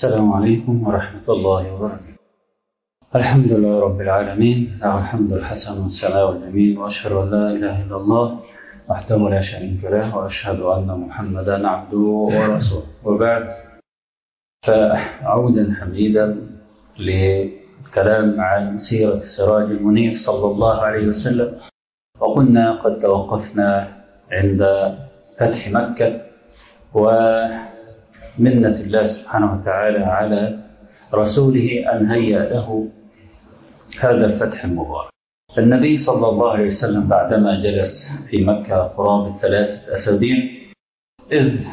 السلام عليكم ورحمة الله وبركاته الحمد لله رب العالمين له الحمد الحسن والثناء الجميل وأشهد أن لا إله إلا الله وحده لا شريك له وأشهد أن محمدا عبده ورسوله وبعد فعودا حميدا للكلام عن سيرة السراج المنير صلى الله عليه وسلم وقلنا قد توقفنا عند فتح مكة ومنة الله سبحانه وتعالى على رسوله أن هيأ له هذا الفتح المبارك النبي صلى الله عليه وسلم بعدما جلس في مكة قرابة ثلاثة أسابيع إذ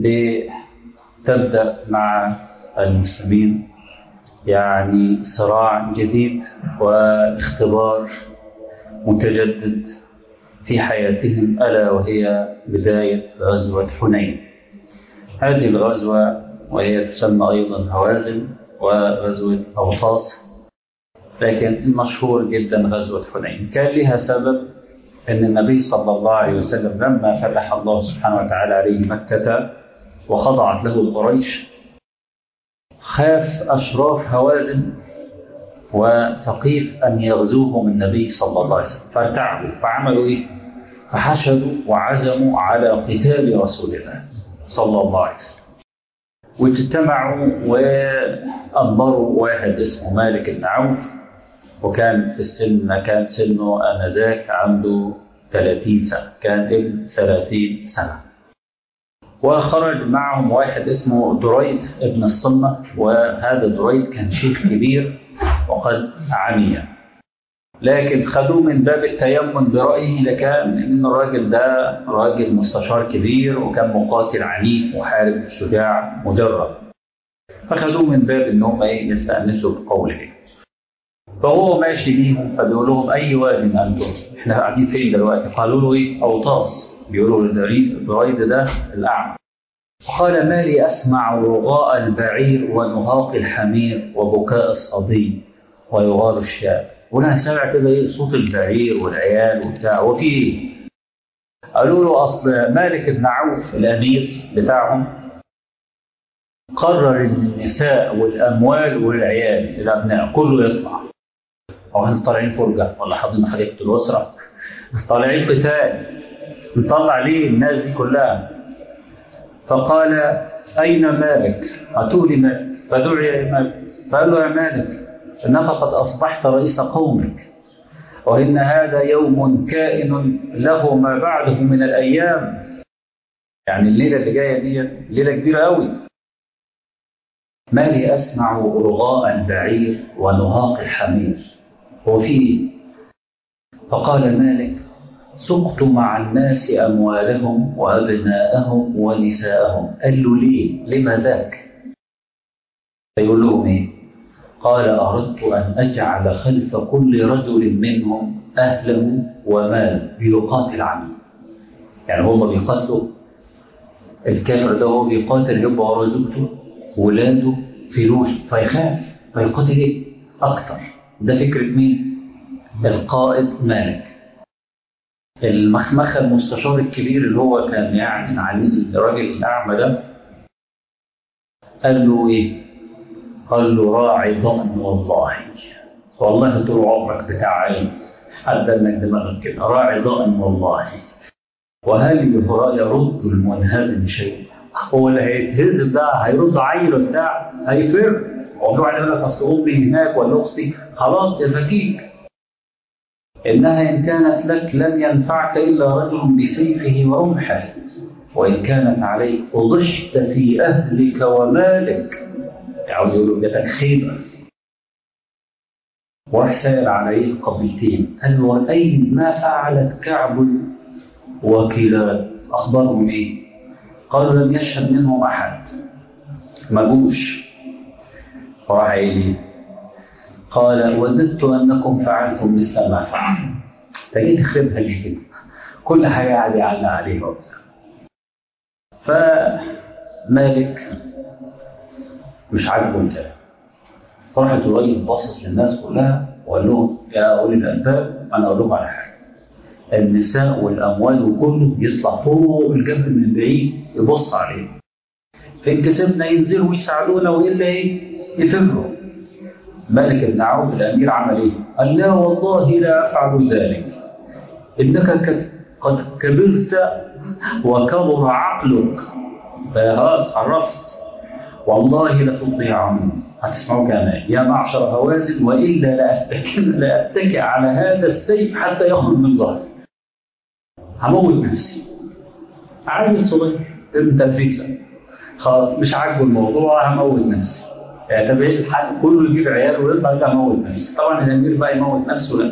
تبدأ مع المسلمين يعني صراع جديد واختبار متجدد في حياتهم ألا وهي بداية غزوة حنين هذه الغزوة وهي تسمى أيضا هوازن وغزوة أوطاس لكن المشهور جدا غزوة حنين كان لها سبب أن النبي صلى الله عليه وسلم لما فتح الله سبحانه وتعالى عليه مكة وخضعت له قريش خاف أشراف هوازن وثقيف أن يغزوهم النبي صلى الله عليه وسلم فارتعبوا فعملوا إيه؟ فحشدوا وعزموا على قتال رسول الله صلى الله عليه وسلم واجتمعوا وأنظروا واحد اسمه مالك بن عوف وكان في السن كان سنه آنذاك عنده 30 سنة كان ابن 30 سنة وخرج معهم واحد اسمه دريد ابن الصمة وهذا دريد كان شيخ كبير وقد عمي لكن خدوه من باب التيمم برأيه لكان إن الراجل ده راجل مستشار كبير وكان مقاتل عنيف محارب شجاع مجرب فخدوه من باب إن هم إيه يستأنسوا بقوله فهو ماشي بيهم فبيقول لهم أي واد أنتم؟ إحنا قاعدين فين دلوقتي؟ قالوا له إيه؟ أوطاس بيقولوا للبريد ده الأعمى قال ما لي أسمع رغاء البعير ونهاق الحمير وبكاء الصبي ويغار الشاب وانا سامع كده ايه صوت البعير والعيال وبتاع وفي ايه؟ قالوا له اصل مالك بن عوف الامير بتاعهم قرر ان النساء والاموال والعيال الابناء كله يطلع هو احنا طالعين فرجه ولا حاضرين حديقه الاسره طالعين قتال نطلع ليه الناس دي كلها فقال اين مالك؟ هاتوا لي مالك فدعي مالك فقال له يا مالك انك قد اصبحت رئيس قومك وان هذا يوم كائن له ما بعده من الايام يعني الليله اللي جايه دي ليله كبيره قوي ما لي اسمع رغاء البعير ونهاق الحمير هو في ايه فقال مالك سقت مع الناس اموالهم وابناءهم ونساءهم قال له ليه لما ذاك فيقول لهم ايه قال أردت أن أجعل خلف كل رجل منهم أهله وماله ليقاتل عنه يعني هم بيقاتلوا الكافر ده هو بيقاتل يبقى ورا زوجته ولاده فلوس فيخاف فيقاتل ايه؟ أكتر ده فكرة مين؟ القائد مالك المخمخة المستشار الكبير اللي هو كان يعني عن الراجل الأعمى ده قال له إيه؟ قال له راعي ضأن والله والله طول عمرك بتاع عين حد انك دماغك كده راعي ضأن والله وهل يرد المنهزم شيء هو اللي هيتهزم ده هيرد عيله بتاع هيفر وفي واحد يقول لك اصل امي هناك ولا اختي خلاص يفكيك انها ان كانت لك لن ينفعك الا رجل بسيفه ورمحه وان كانت عليك فضحت في اهلك ومالك عاوز يقول له جاتك خيبه وراح سائل عليه قبيلتين قال له اين ما فعلت كعب وكلاب اخبرهم ايه؟ قالوا لم يشهد منهم احد ما جوش فراح قايل قال وددت انكم فعلتم مثل ما فعل تجي تخربها ليه كده كل حاجه قاعد يعلق عليها وبتاع فمالك مش عاجبه الكلام فراح الراجل باصص للناس كلها وقال لهم يا اولي الالباب انا اقول لكم على حاجه النساء والاموال وكله يطلع فوق الجبل من بعيد يبص عليه فإن كسبنا ينزلوا ويساعدونا وإلا إيه يفروا مالك بن عوف الأمير عمل إيه؟ قال لا والله لا أفعل ذلك إنك قد كبرت وكبر عقلك فخلاص عرفت والله لتطيعني هتسمعوا كمان يا معشر هوازن والا لاتكئ لاتكئ على هذا السيف حتى يخرج من ظهري هموت نفسي عيل صغير انت فيك خلاص مش عاجبه الموضوع هموت نفسي يعني طب ايه الحل كله يجيب عياله ويطلع يقول هموت نفسي طبعا الامير بقى يموت نفسه لا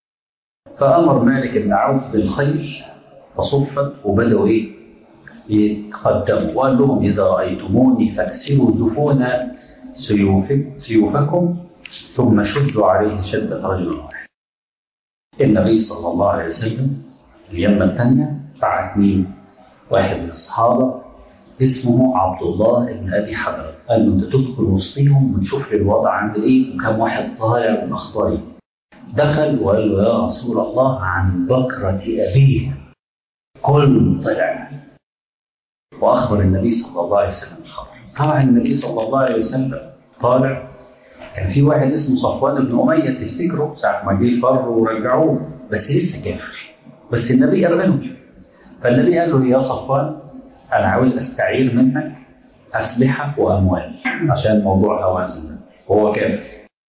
فامر مالك بن عوف بالخيل فصفت وبداوا ايه يتقدموا وقال لهم إذا رأيتموني فاكسروا جفون سيوفك سيوفكم ثم شدوا عليه شدة رجل واحد النبي صلى الله عليه وسلم اليمة الثانية بعت مين؟ واحد من الصحابة اسمه عبد الله بن أبي حضرة قال له أنت تدخل وسطيهم ونشوف الوضع عند إيه وكم واحد طالع من أخباري دخل وقال له يا رسول الله عن بكرة أبيه كل طلع واخبر النبي صلى الله عليه وسلم الخبر طبعا النبي صلى الله عليه وسلم طالع كان في واحد اسمه صفوان بن اميه تفتكروا ساعه ما جه فر ورجعوه بس لسه كافر بس النبي ارغنه فالنبي قال له يا صفوان انا عاوز استعير منك اسلحه واموال عشان موضوع هوازن ده وهو كافر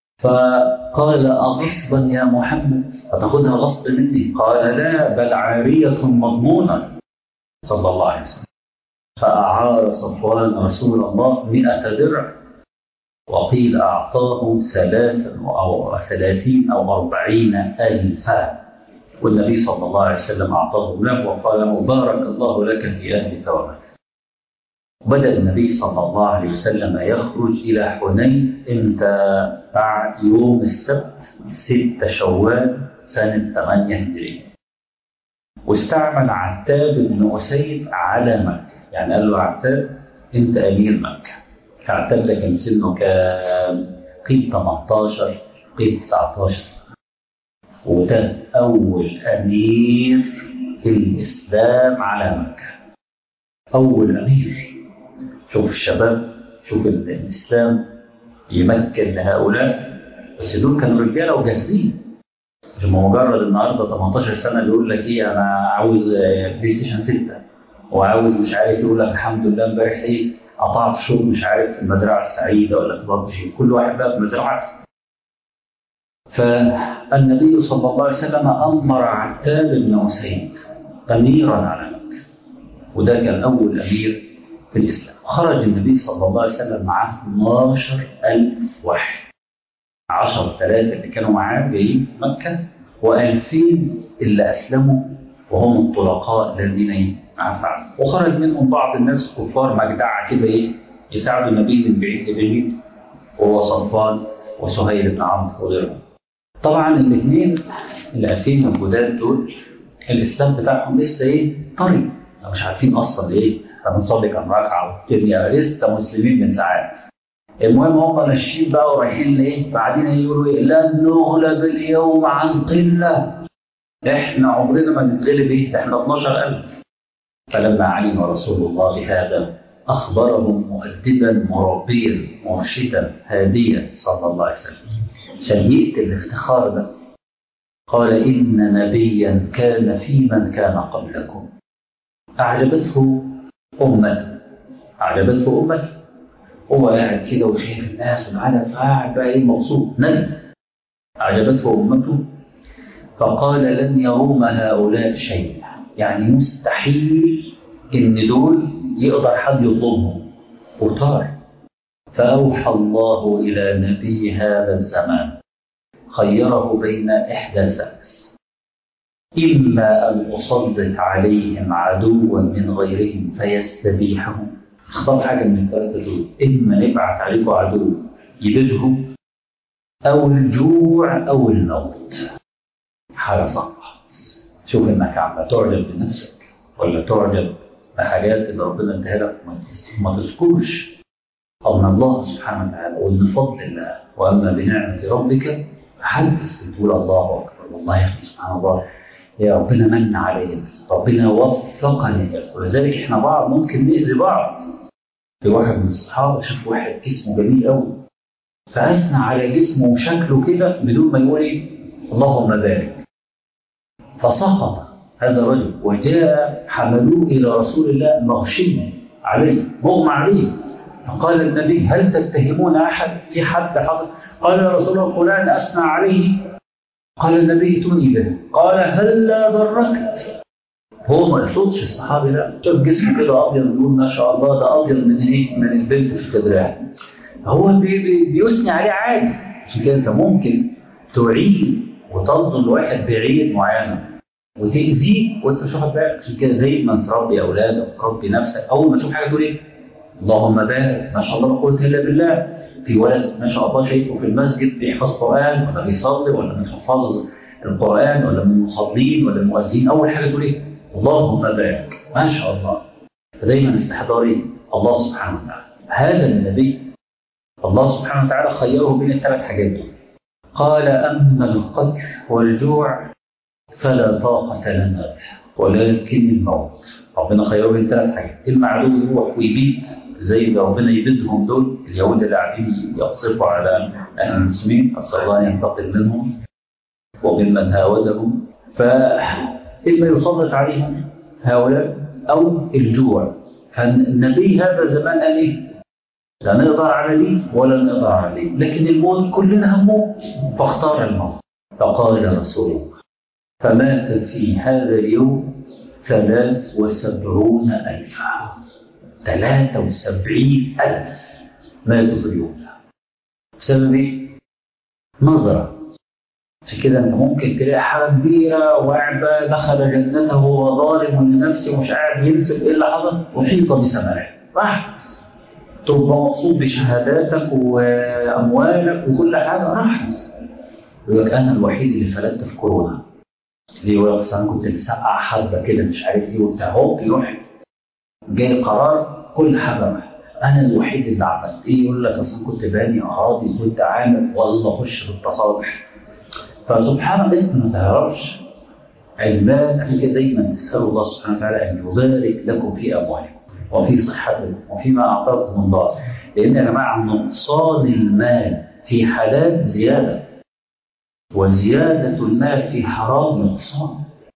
فقال أغصبا يا محمد فتاخدها غصب مني قال لا بل عارية مضمونة صلى الله عليه وسلم فأعار صفوان رسول الله مئة درع وقيل أعطاه ثلاثا أو ثلاثين أو أربعين ألفا والنبي صلى الله عليه وسلم أعطاهم له وقال مبارك الله لك في أهلك ومالك بدأ النبي صلى الله عليه وسلم يخرج إلى حنين إمتى بعد يوم السبت ستة شوال سنة 8 هجرية واستعمل عتاب بن أسيد على مكة يعني قال له عتاب أنت أمير مكة عتاب ده كان سنه كام؟ قيل 18 قيل 19 سنة وده أول أمير في الإسلام على مكة أول أمير شوف الشباب شوف الإسلام يمكن لهؤلاء بس دول كانوا رجالة وجاهزين مش مجرد النهارده 18 سنة اللي يقول لك إيه أنا عاوز بلاي ستيشن 6 وعاوز مش عارف يقول لك الحمد لله امبارح إيه قطعت شوط مش عارف في المزرعة السعيدة ولا في بطشي كل واحد بقى في مزرعته فالنبي صلى الله عليه وسلم أمر عتاب بن أسيد أميرا على مكة وده كان أول أمير في الإسلام خرج النبي صلى الله عليه وسلم معاه 12 ألف واحد 10 ثلاثة اللي كانوا معاه جايين مكة و2000 اللي أسلموا وهم الطلقاء الذين عفوا وخرج منهم بعض الناس كفار مجدعة كده إيه يساعدوا النبي من بعيد لبعيد وهو صفوان وسهيل بن عمرو وغيرهم طبعا الاثنين الألفين الجداد دول الإسلام بتاعهم لسه إيه طري مش عارفين أصلا إيه فبنصلي كم ركعه والدنيا لسه مسلمين من ساعات المهم هم ماشيين بقى ورايحين لايه؟ بعدين يقولوا ايه؟ لن نغلب اليوم عن قله احنا عمرنا ما نتغلب ايه؟ احنا 12000 فلما علم رسول الله هذا اخبرهم مؤدبا مربيا مرشدا هاديا صلى الله عليه وسلم عشان يقتل الافتخار ده قال ان نبيا كان في من كان قبلكم اعجبته أمته أعجبته أمته هو قاعد كده وشايف الناس والعالم فقاعد بقى إيه مبسوط ندم أعجبته أمته فقال لن يروم هؤلاء شيء يعني مستحيل إن دول يقدر حد يطلبهم وطار فأوحى الله إلى نبي هذا الزمان خيره بين إحدى ثلاث إما أن أسلط عليهم عدوا من غيرهم فيستبيحهم اختار حاجة من الثلاثة دول إما نبعث عليكم عدو يبيدهم أو الجوع أو الموت حاجة صعبة شوف إنك عم تعجب بنفسك ولا تعجب بحاجات اللي ربنا اداها لك ما تذكرش أن الله سبحانه وتعالى وإن فضل الله وأما بنعمة ربك فحدث تقول الله أكبر والله يا سبحان الله يا ربنا من علينا ربنا وفقني ولذلك احنا بعض ممكن نأذي بعض في واحد من الصحابة شاف واحد جسمه جميل قوي فأثنى على جسمه وشكله كده بدون ما يقول إيه اللهم بارك فسقط هذا الرجل وجاء حملوه إلى رسول الله مغشيا عليه مغمى عليه فقال النبي هل تتهمون أحد في حد حصل قال يا رسول الله فلان أثنى عليه قال النبي ائتوني به قال هل لا دركت هو ما يقصدش الصحابي ده شاف جسمه كده ابيض يقول ما شاء الله ده ابيض من ايه من البنت في صدرها هو بي بي بيثني عليه عادي عشان كده انت ممكن تعين وتنظر لواحد بعيد معينه وتاذيه وانت مش واخد بالك عشان كده دايما تربي اولادك وتربي نفسك اول ما تشوف حاجه تقول ايه اللهم بارك ما شاء الله لا قوه الا بالله في ولد ما شاء الله شايفه في المسجد بيحفظ قران ولا بيصلي ولا بيحفظ القران ولا من المصلين ولا المؤذين اول حاجه تقول ايه اللهم بارك ما شاء الله فدايما استحضاري الله سبحانه وتعالى هذا النبي الله سبحانه وتعالى خيره بين الثلاث حاجات دول قال أما القتل والجوع فلا طاقة لنا به ولكن الموت ربنا خيره بين ثلاث حاجات إما عدو يروح ويبيد زي ما ربنا يبيدهم دول اليهود اللي قاعدين يقصفوا على أهل المسلمين أسأل الله أن ينتقم منهم وممن هاودهم فإما يسلط عليهم هؤلاء أو الجوع فالنبي هذا زمان قال إيه؟ لا نقدر على دي ولا نقدر على دي لكن الموت كلنا هنموت فاختار الموت فقال رسول الله فمات في هذا اليوم ثلاث وسبعون ألفا ثلاثة وسبعين ألف ماتوا في اليوم ده بسبب إيه؟ نظرة عشان كده انت ممكن تلاقي حاجه كبيره وعبه دخل جنته وهو ظالم لنفسه ومش عارف ينسب ايه اللي حصل وحيط بثمره راحت تبقى مبسوط بشهاداتك واموالك وكل حاجه راحت يقول لك انا الوحيد اللي فلتت في كورونا ليه يقول لك انا كنت مسقع حبه كده مش عارف ايه وبتاع هوب يروح جاي قرار كل حاجه راحت انا الوحيد اللي عملت ايه يقول لك اصلا كنت باني اراضي كنت عامل والله اخش في التصالح فسبحان الله انت ما تعرفش علمان عشان كده دايما تسال الله سبحانه وتعالى ان يبارك لكم في اموالكم وفي صحتكم وفيما اعطاكم الله لان يا جماعه نقصان المال في حلال زياده وزياده المال في حرام نقصان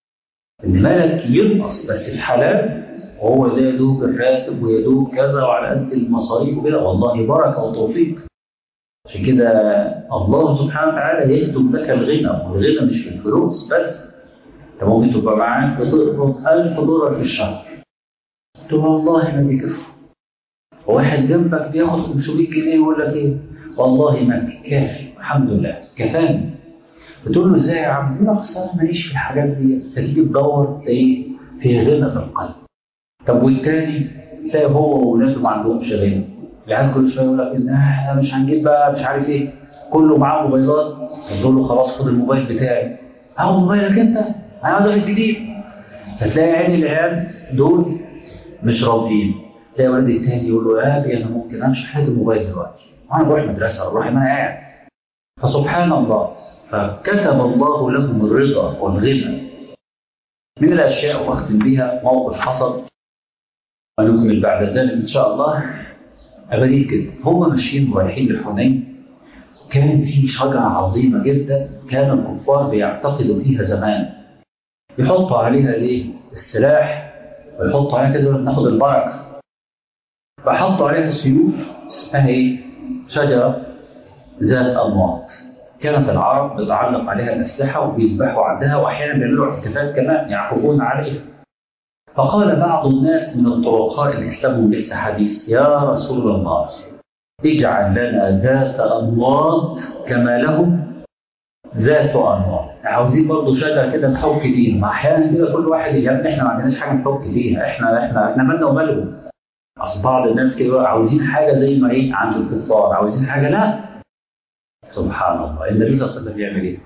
ان مالك ينقص بس في حلال وهو ده يدوب الراتب ويدوب كذا وعلى قد المصاريف وكده والله بركه وتوفيق عشان كده الله سبحانه وتعالى يكتب لك الغنى والغنى مش في الفلوس بس انت ممكن تبقى معاك بتقبض 1000 دولار في الشهر تقول والله ما بيكفوا واحد جنبك بياخد 500 جنيه يقول لك ايه والله ما كافي الحمد لله كفاني بتقول له ازاي يا عم يقول لك اصل انا ماليش في الحاجات دي فتيجي تدور تلاقيه في غنى في القلب طب والتاني تلاقي هو واولاده ما عندهمش غنى العيال كل شويه يقول لك ان احنا مش هنجيب بقى مش عارف ايه كله معاه موبايلات تقول له خلاص خد الموبايل بتاعي اهو موبايلك انت انا عايز واحد جديد فتلاقي عين العيال دول مش راضيين تلاقي ولد التاني يقول له يا ابي انا ممكن امشي حاجه الموبايل دلوقتي وانا بروح المدرسه بروح ما انا قاعد فسبحان الله فكتب الله لهم الرضا والغنى من الاشياء واختم بها موقف حصل ونكمل بعد ذلك ان شاء الله غريب جدا هم ماشيين رايحين لحنين كان في شجرة عظيمة جدا كان الكفار بيعتقدوا فيها زمان يحطوا عليها ليه؟ السلاح ويحطوا عليها كده ناخد البركة فحطوا عليها سيوف اسمها ايه؟ شجرة ذات أنواط كانت العرب بتعلق عليها الأسلحة وبيذبحوا عندها وأحيانا بيعملوا احتفال كمان يعكفون عليها فقال بعض الناس من الطرقاء اللي كتبوا لسه حديث يا رسول الله اجعل لنا ذات انواط كما لهم ذات انواط عاوزين برضه شجره كده نحك فيها ما احيانا كده كل واحد يا ابني احنا ما عندناش حاجه نحك فيها احنا احنا احنا مالنا ومالهم اصل بعض الناس كده عاوزين حاجه زي ما ايه عند الكفار عاوزين حاجه لا سبحان الله النبي صلى الله عليه وسلم يعمل ايه؟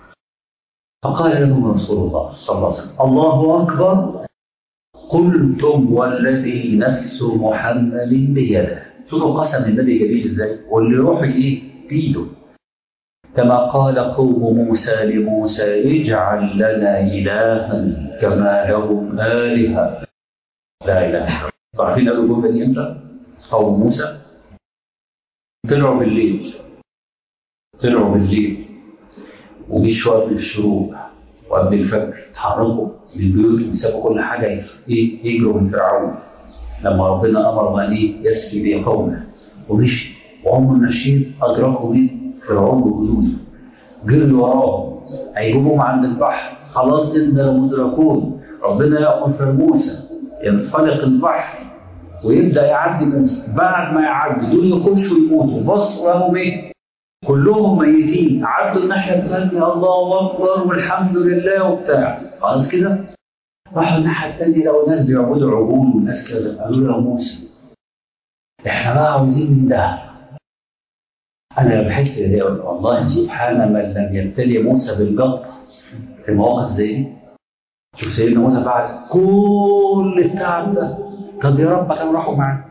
فقال لهم رسول الله صلى الله عليه وسلم الله اكبر قلتم والذي نفس محمد بيده شوفوا قسم النبي جميل ازاي واللي يروح ايه بيده كما قال قوم موسى لموسى اجعل لنا الها كما لهم الهه لا اله الا الله عارفين قالوا الجمله دي امتى؟ قوم موسى طلعوا بالليل طلعوا بالليل وجيش وقت الشروق وقبل الفجر اتحركوا من بيوتهم سابوا كل حاجه ايه يجروا من فرعون لما ربنا امر بان ايه يسري بقومه ومشي وهم ماشيين ادركوا مين فرعون وجنوده جروا وراهم هيجيبوهم عند البحر خلاص إنا لمدركون ربنا يأمر في موسى ينفلق البحر ويبدأ يعدي موسى بعد ما يعدي دول يخشوا يموتوا بصوا لهم إيه؟ كلهم ميتين عدوا الناحية الثانية الله أكبر والحمد لله وبتاع خلاص كده راحوا الناحية الثانية لقوا ناس بيعبدوا عجول وناس كده قالوا له يا موسى احنا بقى عاوزين من ده انا بحس ان والله سبحان من لم يبتلي موسى بالجبر في مواقف زي دي شوف سيدنا موسى بعد كل التعب ده طب يا رب كانوا راحوا معاه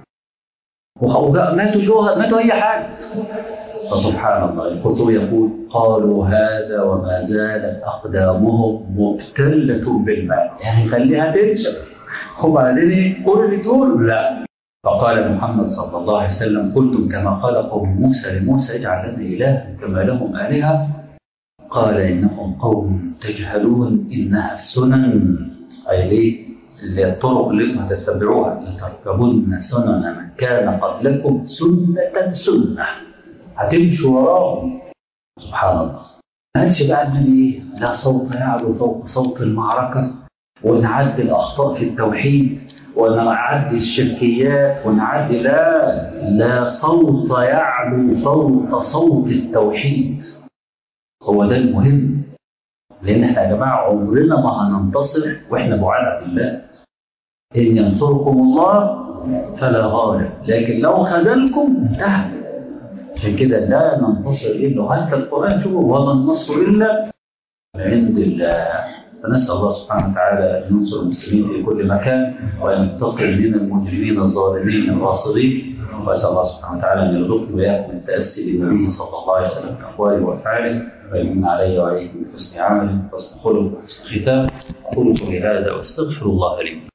ماتوا شهداء ماتوا اي حاجه فسبحان الله القرطبي يقول قالوا هذا وما زالت اقدامهم مبتله بالماء يعني خليها تنشف وبعدين كل دول لا فقال محمد صلى الله عليه وسلم قلتم كما قال قوم موسى لموسى اجعل لنا إلها كما لهم آلهة قال إنهم قوم تجهلون إنها السنن أي ليه اللي الطرق اللي انتم هتتبعوها لتركبن سنن من كان قبلكم سنة سنة هتمشوا وراهم سبحان الله ما قالش بقى النبي لا صوت يعلو فوق صوت المعركة ونعدي الأخطاء في التوحيد ونعدي الشركيات ونعدي لا لا صوت يعلو فوق صوت التوحيد هو ده المهم لان احنا يا جماعه عمرنا ما هننتصر واحنا بعاد عن الله ان ينصركم الله فلا غالب لكن لو خذلكم انتهى عشان كده لا ننتصر الا حتى القران شوفوا وما النصر الا من عند الله فنسأل الله سبحانه وتعالى أن ينصر المسلمين في كل مكان وينتقم من المجرمين الظالمين الغاصبين وأسأل الله سبحانه وتعالى أن يرزقني وإياكم التأسي بالنبي صلى الله عليه وسلم في أقواله وأفعاله ويمن علي وعليكم بحسن عمل وحسن خلق وحسن ختام أقول قولي هذا وأستغفر الله لي